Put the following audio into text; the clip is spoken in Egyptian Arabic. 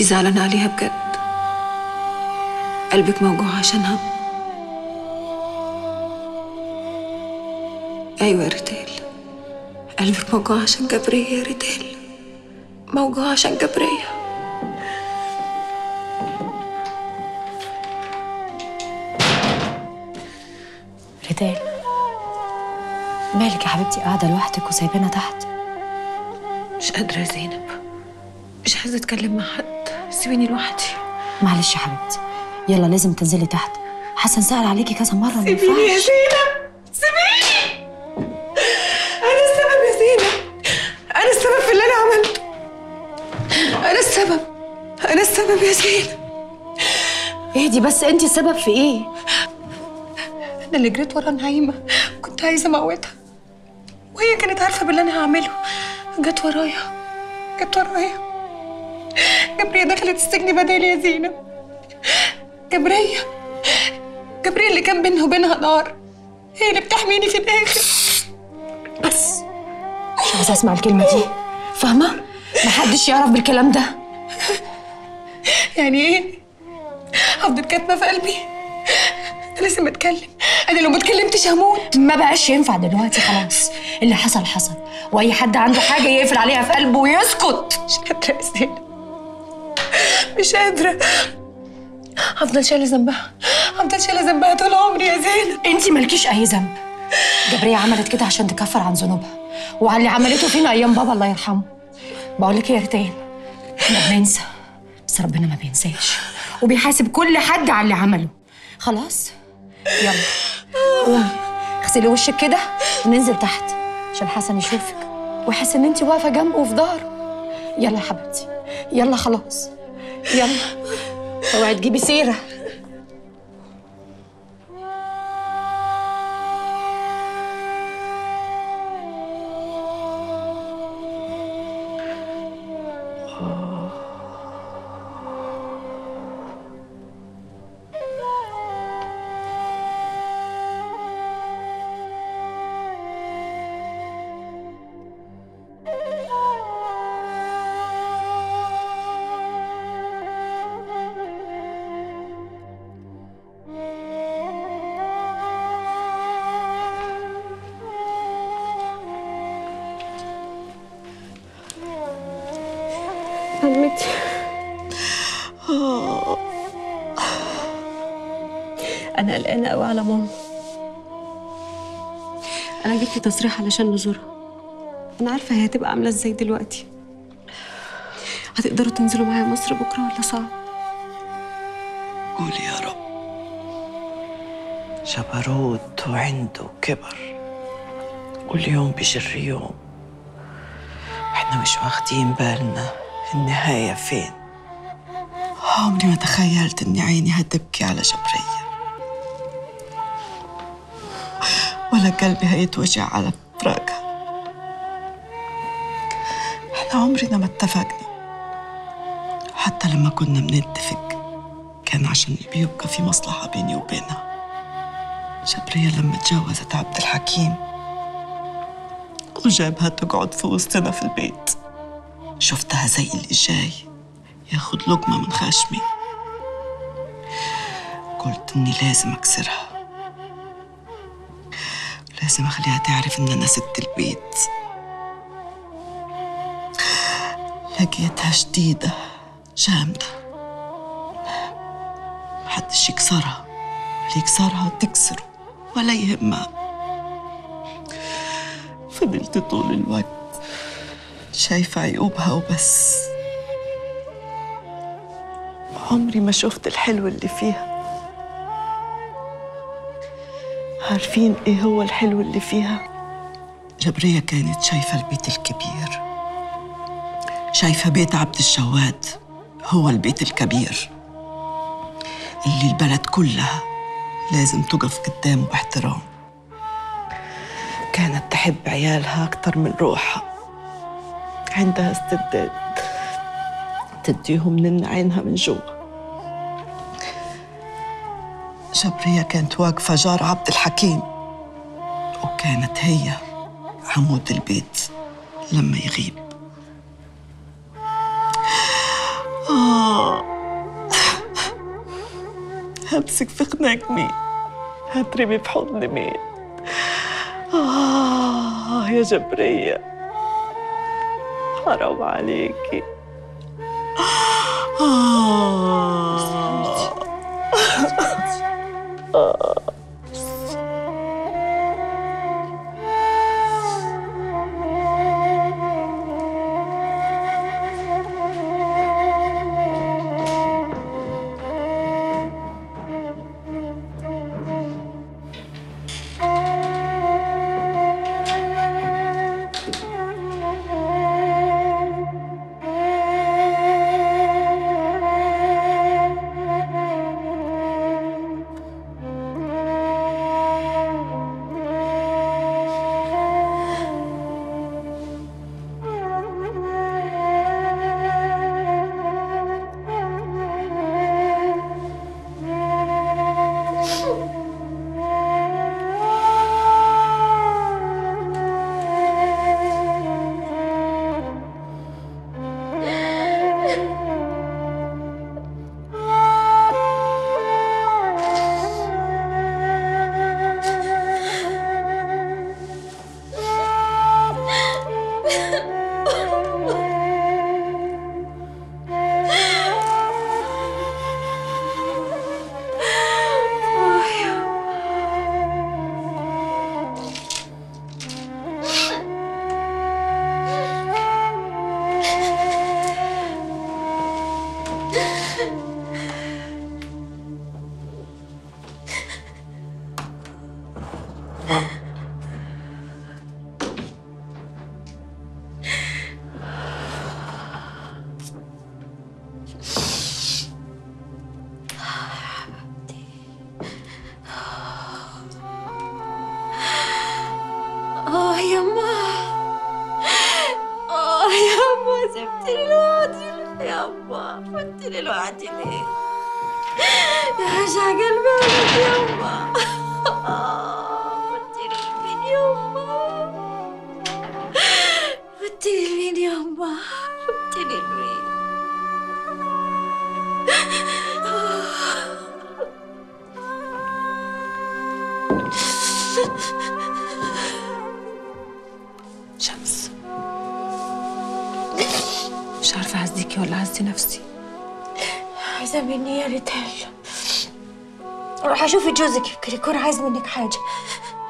انتي زعلانة عليها بجد قلبك موجوع عشانها أيوة يا ريتال قلبك موجوع عشان جبرية يا ريتال موجوع عشان جبرية ريتال مالك يا حبيبتي قاعدة لوحدك وسايبانا تحت مش قادرة يا زينب مش عايزة أتكلم مع حد سيبيني لوحدي معلش يا حبيبتي يلا لازم تنزلي تحت حسن سأل عليكي كذا مرة ما سيبيني يا ينفعش زينب سيبيني أنا السبب يا زينب أنا السبب في اللي أنا عملته أنا السبب أنا السبب يا زينب اهدي بس انت السبب في ايه أنا اللي جريت ورا نعيمة كنت عايزة أموتها وهي كانت عارفة باللي أنا هعمله جت ورايا جت ورايا جبرية دخلت السجن بدالي يا زينب جبرية جبرية اللي كان بينها وبينها نار هي اللي بتحميني في الآخر بس مش عايزة اسمع الكلمة دي فاهمة محدش يعرف بالكلام ده يعني إيه؟ هفضل كاتمة في قلبي أنا لازم أتكلم أنا لو ما اتكلمتش هموت ما بقاش ينفع دلوقتي خلاص اللي حصل حصل واي حد عنده حاجة يقفل عليها في قلبه ويسكت مش قادرة يا زينب مش قادرة هفضل شايلة ذنبها هفضل شايلة ذنبها طول عمري يا زينب انت مالكيش اي ذنب جبرية عملت كده عشان تكفر عن ذنوبها وعلى اللي عملته فينا ايام بابا الله يرحمه بقول لك ايه يا ريتان احنا بننسى بس ربنا ما بينساش وبيحاسب كل حد على اللي عمله خلاص يلا قومي اغسلي وشك كده وننزل تحت عشان حسن يشوفك ويحس ان انت واقفه جنبه في ظهره يلا يا حبيبتي يلا خلاص يلا اوعي تجيبي سيره عمتي أنا قلقانة أوي على ماما أنا جبت تصريح علشان نزورها أنا عارفة هي هتبقى عاملة إزاي دلوقتي هتقدروا تنزلوا معايا مصر بكرة ولا صعب؟ قولي يا رب جبروت وعنده كبر كل يوم بيجر يوم واحنا مش واخدين بالنا النهاية فين عمري ما تخيلت اني عيني هتبكي على جبرية ولا قلبي هيتوجع على فراقها احنا عمرنا ما اتفقنا حتى لما كنا بنتفق كان عشان بيبقى في مصلحة بيني وبينها جبرية لما تجوزت عبد الحكيم وجابها تقعد في وسطنا في البيت شفتها زي اللي جاي ياخد لقمة من خشمي قلت إني لازم أكسرها لازم أخليها تعرف إن أنا ست البيت لقيتها شديدة جامدة محدش يكسرها اللي يكسرها تكسره ولا يهمها فضلت طول الوقت شايفة عيوبها وبس عمري ما شفت الحلو اللي فيها عارفين ايه هو الحلو اللي فيها جبرية كانت شايفة البيت الكبير شايفة بيت عبد الشواد هو البيت الكبير اللي البلد كلها لازم تقف قدامه باحترام كانت تحب عيالها أكتر من روحها عندها استعداد تديهم من عينها من جوا جبرية كانت واقفة جار عبد الحكيم وكانت هي عمود البيت لما يغيب آه همسك في خناق مين هترمي في حضن مين آه يا جبرية حرام عليكي آه آه يما آه يما سبتني لوحدي ليه يما سبتني لوحدي ليه يا حاجة قلبي عليك يما آه سبتني لمين يما سبتني لمين يما سبتني لمين شمس مش عارفة أعزيكي ولا أعزي نفسي عايزة مني يا ريتال روح أشوف جوزك يمكن يكون عايز منك حاجة